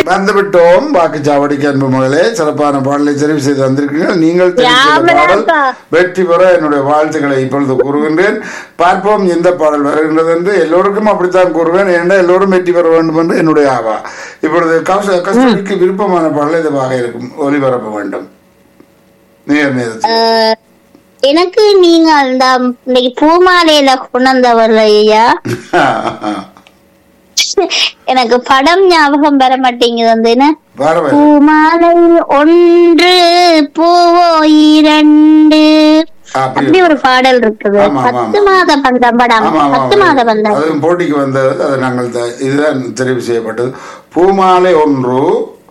வந்துவிட்டோம் வாக்குச்சாவடிக்கு அன்பு மகளே சிறப்பான பாடலை தெரிவு செய்து வந்திருக்கீர்கள் நீங்கள் தெரிவு செய்த பாடல் ராமராசா. வெற்றி பெற என்னுடைய வாழ்த்துக்களை இப்பொழுது கூறுகின்றேன் பார்ப்போம் எந்த பாடல் வருகின்றது என்று எல்லோருக்கும் அப்படித்தான் கூறுவேன் ஏனென்றால் எல்லோரும் வெற்றி பெற வேண்டும் என்று என்னுடைய ஆவா இப்பொழுது கௌச- கஸ்தூரிக்கு விருப்பமான பாடல் இதுவாக இருக்கும் ஒலிபரப்ப வேண்டும் நேர் நேரத்தில் அஹ், எனக்கு நீங்க அந்த இன்னைக்கு பூமாலையில கொண்டவர் ஐயா எனக்கு படம் ஞாபகம் வர மாட்டேங்குது வந்து என்ன பாரவ பூமாலை ஒன்று பூவோ இரண்டு அப்படி அப்படி ஒரு பாடல் இருக்குது ஆமா, ஆமா, பத்து ஆமா. மாத பந்தம் படம் ஆமா, ஆமா, பத்து மாத பந்தம் அதுவும் போட்டிக்கு வந்தது அது நாங்கள் த- இதுதான் தெரிவு செய்யப்பட்டது பூமாலை ஒன்று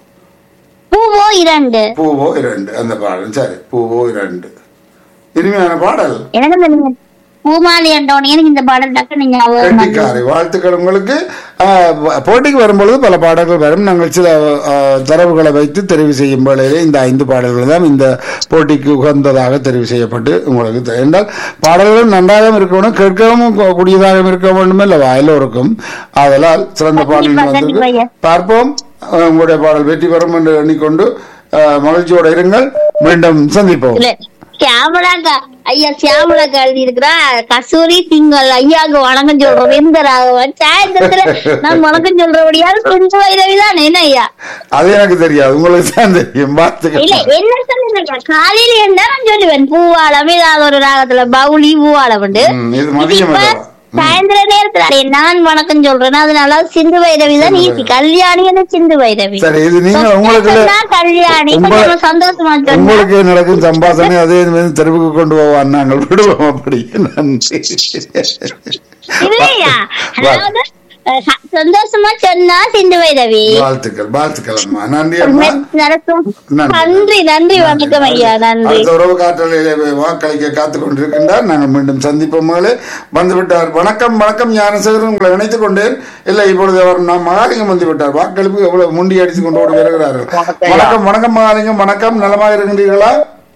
பூவோ இரண்டு பூவோ இரண்டு அந்த பாடல் சரி பூவோ இரண்டு இனிமையான பாடல் எனக்கு இந்த நீங்க பூமாலை என்றோன்னு எனக்கு இந்த பாடல் டக்குனு ஞாபகம் வருது. கண்டிக்காரி வாழ்த்துக்கள் உங்களுக்கு ஆஹ், வ- போட்டிக்கு வரும்பொழுது பல பாடல்கள் வரும் நாங்கள் சில ஆஹ், தரவுகளை வைத்து தெரிவு செய்யும் வேளையிலே இந்த ஐந்து பாடல்கள் தான் இந்த போட்டிக்கு உகந்ததாக தெரிவு செய்யப்பட்டு உங்களுக்கு தெ- என்றால் பாடல்கள் நன்றாகவும் இருக்கணும் கேட்கவும் கூ- கூடியதாகவும் இருக்க வேண்டும் அல்லவா எல்லோருக்கும் ஆதலால் சிறந்த கண்டிப்பா, பாடல்கள் கண்டிப்பா, வந்தது ஐயா. பார்ப்போம் ஆஹ், உங்களுடைய பாடல் வெற்றி பெறும் என்று எண்ணிக்கொண்டு ஆஹ், மகிழ்ச்சியோடு இருங்கள் மீண்டும் சந்திப்போம் இல்ல சியாமலாக்கா ஐயா சியாமலாக்கா எழுதி இருக்கிறா கசூரி திங்கள் ஐயாக்கு வணக்கம் சொல்றோம் எந்த ராகவன் சாயந்தரத்துல நான் வணக்கம் சொல்றபடியால் கொஞ்சம் வைரவிதான் என்ன ஐயா அது எனக்கு தெரியாது உங்களுக்கு தான் தெரியும் இல்ல பார்த்துக்க என்ன சொல்லுங்க காலையில இருந்தா நான் சொல்லுவேன் பூவாளம் ஏதாவது ஒரு ராகத்துல பவுளி பூவாளம் உண்டு ம், இது மதியம் இப்ப அல்லவா? ம். சாயந்தர நேரத்துல அடே, நான் வணக்கம் சொல்றேன் அதனால சிந்து வைரவி தான் சிந்து ஈசி கல்யாணி என்ன சிந்து வைரவி சரி இது நீங்க உங்களுக்கு சொன்னா கல்யாணி உங்க- கொஞ்சம் சந்தோஷமா சொன்னா உங்களுக்கு நடக்கும் சம்பாசனை அதே மாதிரி தெருவுக்கு கொண்டு போவான் நாங்கள் விடுவோம் அப்படி நன்றி இல்லையா அதாவது அஹ், ச- சந்தோஷமா சொன்னா சிந்து வைரவி வாழ்த்துக்கள் வாழ்த்துக்கள் அம்மா நன்றி அம்மா நடக்கும் நன்றி. நன்றி நன்றி வணக்கம் ஐயா நன்றி அடுத்த உறவு காற்றலையிலே வாக்களிக்க காத்துக் கொண்டிருக்கின்றார் நாங்கள் மீண்டும் சந்திப்போம் மகளே வந்துவிட்டார் வணக்கம் வணக்கம் ஞானசேகரன் உங்களை இணைத்துக் கொண்டேன் இல்லை இப்பொழுது அவர் நாம் மகாலிங்கம் வந்து விட்டார் வாக்களிப்பு எவ்வளவு முண்டி அடித்துக் கொண்டு ஓடி வருகிறார்கள் வணக்கம் வணக்கம் மகாலிங்கம் வணக்கம் நலமாக இருக்கின்றீர்களா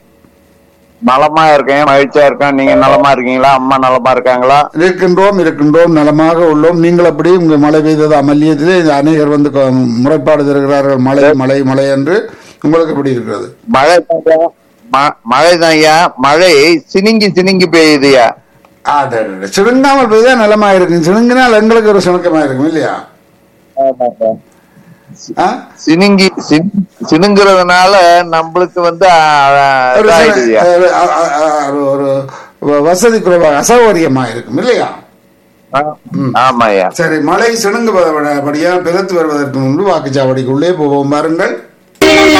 நலமா இருக்கேன் மகிழ்ச்சியா இருக்கேன் நீங்க நலமா இருக்கீங்களா அம்மா நலமா இருக்காங்களா இருக்கின்றோம் இருக்கின்றோம் நலமாக உள்ளோம் நீங்கள் அப்படி உங்க மழை பெய்தது அமல்லியத்திலே இந்த அநேகர் வந்து கொ- முறைப்பாடு தருகிறார்கள் மழை மழை மழை என்று உங்களுக்கு எப்படி இருக்கிறது மழை தான்யா. ம- மழை தான்யா மழை சினுங்கி சினுங்கி பெய்யுதுயா ஆடா சிணுங்காமல் பெய்தா நலமா இருக்கும் சிணுங்கினால் எங்களுக்கு ஒரு சுணக்கமா இருக்கும் இல்லையா ஆ? சினுங்கி சினு- சினுங்குறதுனால நம்மளுக்கு வந்து ஆ, ஆ, ஒரு சில- இதாயிடுதுயா. ஒரு- அ- அ- அ- ஒரு ஒரு வசதி குறைவாக அசௌகரியமா இருக்கும் இல்லையா ஆ, ஆமாய்யா சரி மழை சிணுங்குவதபடியாக பிறத்து வருவதற்கு முன்பு வாக்குச்சாவடிக்குள்ளே போவோம் பாருங்கள்